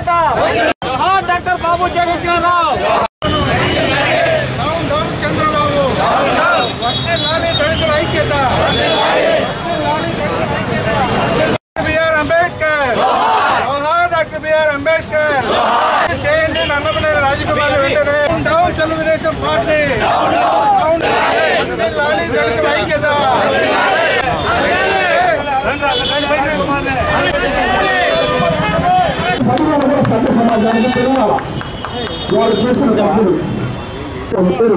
ఐక్యత జోహార్ doctor Babu Jagjivan Rao down down Chandrababu వస్తే లాని దళితుల ఐక్యత వస్తే లాని దళితుల ఐక్యత. బిఆర్ అంబేద్కర్ జోహార్ డాక్టర్ బిఆర్ అంబేద్కర్ చేయండి నన్నపనేని రాజకుమారి వెంటనే డౌన్ తెలుగుదేశం పార్టీ డౌన్ వస్తే లాని దళితుల ఐక్యత పదివేల సభ్య సమాజానికి తెలియాల వాళ్ళు చేసిన తప్పులు పేరు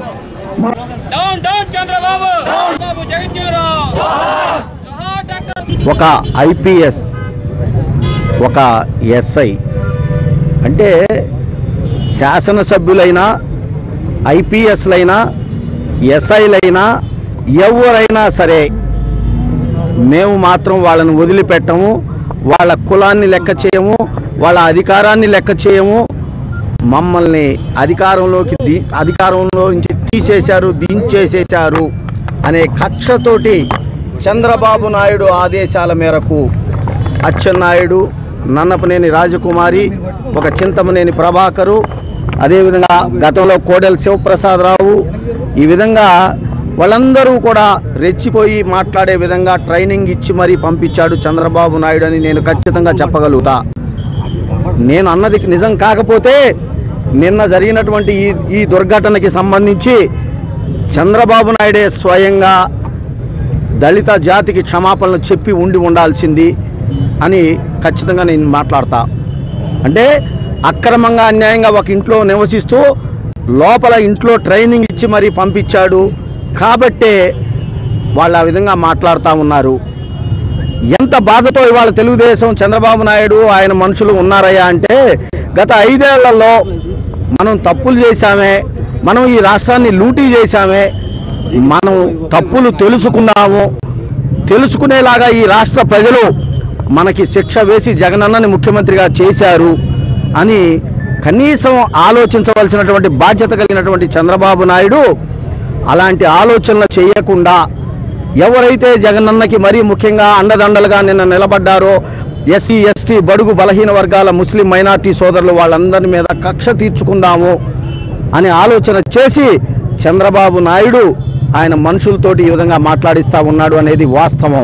డౌన్ డౌన్ చంద్రబాబు బాబు జగజ్జీవనరావు జోహార్ డాక్టర్ ఒక ఐపీఎస్ ఒక ఎస్ఐ అంటే శాసనసభ్యులైనా ఐపీఎస్లైనా ఎస్ఐలైనా ఎవరైనా సరే మేము మాత్రం వాళ్ళని వదిలిపెట్టము వాళ్ళ కులాన్ని లెక్క చేయము వాళ్ళ అధికారాన్ని లెక్క చేయము మమ్మల్ని అధికారంలోకి దీ అధికారంలో నుంచి తీసేశారు దించేసేశారు అనే కక్షతోటి చంద్రబాబు నాయుడు ఆదేశాల మేరకు అచ్చెన్నాయుడు నన్నపనేని రాజకుమారి ఒక చింతమనేని ప్రభాకరు అదేవిధంగా గతంలో కోడెల శివప్రసాదరావు ఈ విధంగా వాళ్ళందరూ కూడా రెచ్చిపోయి మాట్లాడే విధంగా ట్రైనింగ్ ఇచ్చి మరీ పంపించాడు చంద్రబాబు నాయుడు అని నేను ఖచ్చితంగా చెప్పగలుగుతా నేను అన్నది నిజం కాకపోతే నిన్న జరిగినటువంటి ఈ ఈ దుర్ఘటనకి సంబంధించి చంద్రబాబు నాయుడే స్వయంగా దళిత జాతికి క్షమాపణలు చెప్పి ఉండి ఉండాల్సింది అని ఖచ్చితంగా నేను మాట్లాడతా అంటే అక్రమంగా అన్యాయంగా ఒక ఇంట్లో నివసిస్తూ లోపల ఇంట్లో ట్రైనింగ్ ఇచ్చి మరీ పంపించాడు కాబట్టే వాళ్ళు ఆ విధంగా మాట్లాడుతూ ఉన్నారు ఎంత బాధతో ఇవాళ తెలుగుదేశం చంద్రబాబు నాయుడు ఆయన మనుషులు ఉన్నారయ్యా అంటే గత ఐదేళ్లలో మనం తప్పులు చేశామే మనం ఈ రాష్ట్రాన్ని లూటీ చేశామే మనం తప్పులు తెలుసుకున్నాము తెలుసుకునేలాగా ఈ రాష్ట్ర ప్రజలు మనకి శిక్ష వేసి జగనన్నని ముఖ్యమంత్రిగా చేశారు అని కనీసం ఆలోచించవలసినటువంటి బాధ్యత కలిగినటువంటి చంద్రబాబు నాయుడు అలాంటి ఆలోచనలు చేయకుండా ఎవరైతే జగనన్నకి మరీ ముఖ్యంగా అండదండలుగా నిన్న నిలబడ్డారో ఎస్సీ ఎస్టీ బడుగు బలహీన వర్గాల ముస్లిం మైనార్టీ సోదరులు వాళ్ళందరి మీద కక్ష తీర్చుకుందాము అని ఆలోచన చేసి చంద్రబాబు నాయుడు ఆయన మనుషులతోటి ఈ విధంగా మాట్లాడిస్తూ ఉన్నాడు అనేది వాస్తవం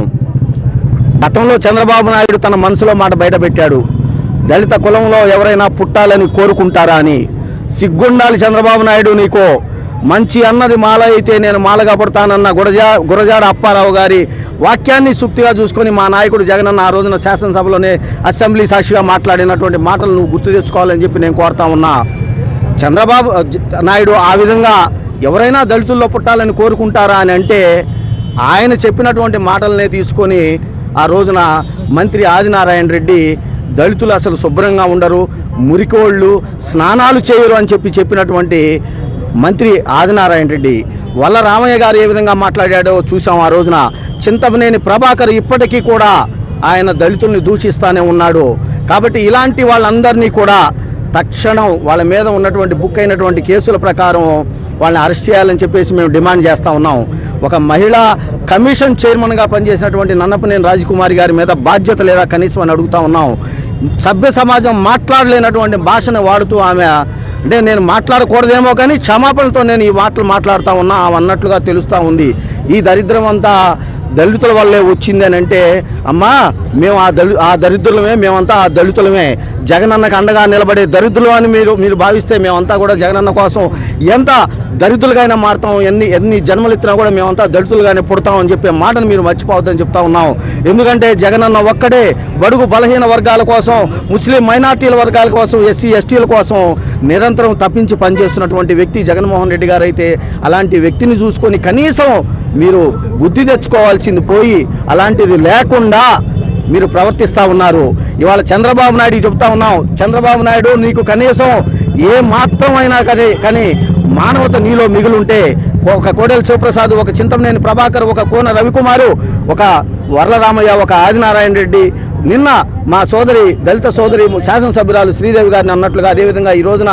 గతంలో చంద్రబాబు నాయుడు తన మనసులో మాట బయటపెట్టాడు దళిత కులంలో ఎవరైనా పుట్టాలని కోరుకుంటారా అని సిగ్గుండాలి చంద్రబాబు నాయుడు నీకో మంచి అన్నది మాల అయితే నేను మాలగా పుడతానన్న గురజా గురజాడ అప్పారావు గారి వాక్యాన్ని సుక్తిగా చూసుకొని మా నాయకుడు జగనన్న ఆ రోజున శాసనసభలోనే అసెంబ్లీ సాక్షిగా మాట్లాడినటువంటి మాటలు నువ్వు గుర్తు తెచ్చుకోవాలని చెప్పి నేను కోరుతా ఉన్నా చంద్రబాబు అ, జ- నాయుడు ఆ విధంగా ఎవరైనా దళితుల్లో పుట్టాలని కోరుకుంటారా అని అంటే ఆయన చెప్పినటువంటి మాటలనే తీసుకొని ఆ రోజున మంత్రి ఆదినారాయణ రెడ్డి దళితులు అసలు శుభ్రంగా ఉండరు మురికోళ్ళు స్నానాలు చేయరు అని చెప్పి చెప్పినటువంటి మంత్రి ఆదినారాయణ రెడ్డి వల్ల రామయ్య గారు ఏ విధంగా మాట్లాడాడో చూసాం ఆ రోజున చింతమనేని ప్రభాకర్ ఇప్పటికీ కూడా ఆయన దళితుల్ని దూషిస్తానే ఉన్నాడు కాబట్టి ఇలాంటి వాళ్ళందరినీ కూడా తక్షణం వాళ్ళ మీద ఉన్నటువంటి బుక్ అయినటువంటి కేసుల ప్రకారం వాళ్ళని అరెస్ట్ చేయాలని చెప్పేసి మేము డిమాండ్ చేస్తూ ఉన్నాం ఒక మహిళా కమిషన్ చైర్మన్గా పనిచేసినటువంటి నన్నపనేని రాజకుమారి గారి మీద బాధ్యత లేదా కనీసం అని అడుగుతా ఉన్నాం సభ్య సమాజం మాట్లాడలేనటువంటి భాషను వాడుతూ ఆమె అంటే నేను మాట్లాడకూడదేమో కానీ క్షమాపణతో నేను ఈ మాటలు మాట్లాడుతూ ఉన్నా ఆమె అన్నట్లుగా తెలుస్తూ ఉంది ఈ దరిద్రం అంతా దళితుల వల్లే వచ్చింది అని అంటే అమ్మా మేము ఆ దళి ఆ దరిద్రులమే మేమంతా ఆ దళితులమే జగనన్నకు అండగా నిలబడే దరిద్రులు అని మీరు మీరు భావిస్తే మేమంతా కూడా జగనన్న కోసం ఎంత దరిద్రులుగానే మారుతాం ఎన్ని ఎన్ని జన్మలు ఎత్తినా కూడా మేమంతా దళితులుగానే పుడతాం అని చెప్పే మాటను మీరు మర్చిపోవద్దని చెప్తా ఉన్నాం ఎందుకంటే జగనన్న ఒక్కడే బడుగు బలహీన వర్గాల కోసం ముస్లిం మైనార్టీల వర్గాల కోసం ఎస్సీ ఎస్టీల కోసం నిరంతరం తప్పించి పనిచేస్తున్నటువంటి వ్యక్తి జగన్మోహన్ రెడ్డి గారు అయితే అలాంటి వ్యక్తిని చూసుకొని కనీసం మీరు బుద్ధి తెచ్చుకోవాల్సింది పోయి అలాంటిది లేకుండా మీరు ప్రవర్తిస్తూ ఉన్నారు ఇవాళ చంద్రబాబు నాయుడు చెప్తా ఉన్నాం చంద్రబాబు నాయుడు నీకు కనీసం ఏ మాత్రమైనా కానీ కానీ మానవత నీలో మిగులుంటే ఒక కోడెల శివప్రసాద్ ఒక చింతమనేని ప్రభాకర్ ఒక కోన రవికుమారు ఒక వరలరామయ్య ఒక ఆదినారాయణ రెడ్డి నిన్న మా సోదరి దళిత సోదరి శాసనసభ్యురాలు శ్రీదేవి గారిని అన్నట్లుగా అదేవిధంగా ఈ రోజున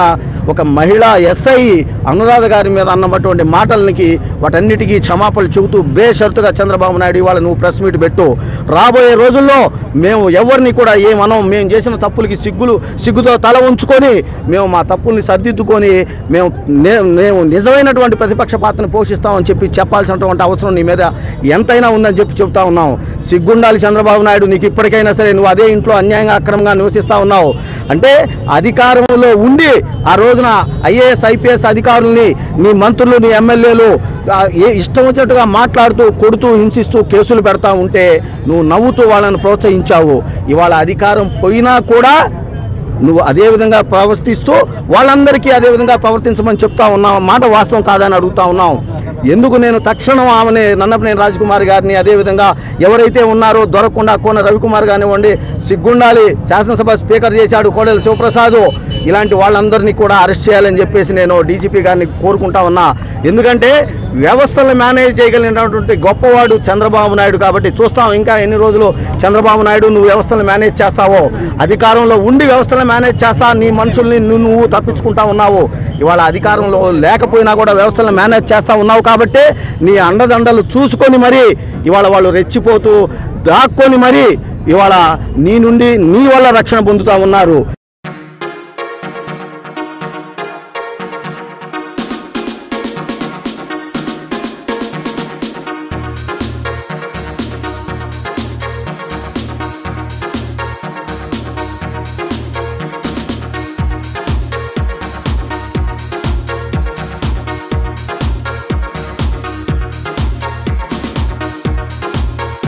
ఒక మహిళా ఎస్ఐ అనురాధ గారి మీద అన్నటువంటి మాటలకి వాటన్నిటికీ క్షమాపణలు చెబుతూ బేషరతుగా చంద్రబాబు నాయుడు ఇవాళ నువ్వు ప్రెస్ మీట్ పెట్టు రాబోయే రోజుల్లో మేము ఎవరిని కూడా ఏమనం మేము చేసిన తప్పులకి సిగ్గులు సిగ్గుతో తల ఉంచుకొని మేము మా తప్పుల్ని సర్దిద్దుకొని మేము నే- మేము నిజమైనటువంటి ప్రతిపక్ష పాత్రను పోషిస్తామని చెప్పి చెప్పాల్సినటువంటి అవసరం నీ మీద ఎంతైనా ఉందని చెప్పి చెబుతా ఉన్నాం సిగ్గుండాలి చంద్రబాబు నాయుడు నీకు ఇప్పటికైనా సరే నువ్వు అదే ఇంట్లో అన్యాయంగా అక్రమంగా నివసిస్తా ఉన్నావు అంటే అధికారంలో ఉండి ఆ రోజున ఐఏఎస్ ఐపీఎస్ అధికారుల్ని నీ మంత్రులు నీ ఎమ్మెల్యేలు ఆ, ఏ ఇష్టం వచ్చినట్టుగా మాట్లాడుతూ కొడుతూ హింసిస్తూ కేసులు పెడతా ఉంటే నువ్వు నవ్వుతూ వాళ్ళని ప్రోత్సహించావు ఇవాళ అధికారం పోయినా కూడా నువ్వు అదే విధంగా ప్రవర్తిస్తూ వాళ్ళందరికీ అదే విధంగా ప్రవర్తించమని చెప్తా ఉన్నావు మాట వాస్తవం కాదని అడుగుతా ఉన్నాం ఎందుకు నేను తక్షణం ఆమెని నన్నపనేని రాజకుమార్ గారిని అదేవిధంగా ఎవరైతే ఉన్నారో దొరకకుండా కోన రవికుమార్ కానివ్వండి సిగ్గుండాలి శాసనసభ స్పీకర్ చేశాడు కోడెల శివప్రసాద్ ఇలాంటి వాళ్ళందరినీ కూడా అరెస్ట్ చేయాలని చెప్పేసి నేను డీజీపీ గారిని కోరుకుంటా ఉన్నా ఎందుకంటే వ్యవస్థలను మేనేజ్ చేయగలిగినటువంటి గొప్పవాడు చంద్రబాబు నాయుడు కాబట్టి చూస్తాం ఇంకా ఎన్ని రోజులు చంద్రబాబు నాయుడు నువ్వు వ్యవస్థలను మేనేజ్ చేస్తావో అధికారంలో ఉండి వ్యవస్థలను మేనేజ్ చేస్తా నీ మనుషుల్ని నువ్వు నువ్వు తప్పించుకుంటా ఉన్నావు ఇవాళ అధికారంలో లేకపోయినా కూడా వ్యవస్థలను మేనేజ్ చేస్తా ఉన్నావు కాబట్టి నీ అండదండలు చూసుకొని మరి ఇవాళ వాళ్ళు రెచ్చిపోతూ దాక్కొని మరి ఇవాళ నీ నుండి నీ వల్ల రక్షణ పొందుతా ఉన్నారు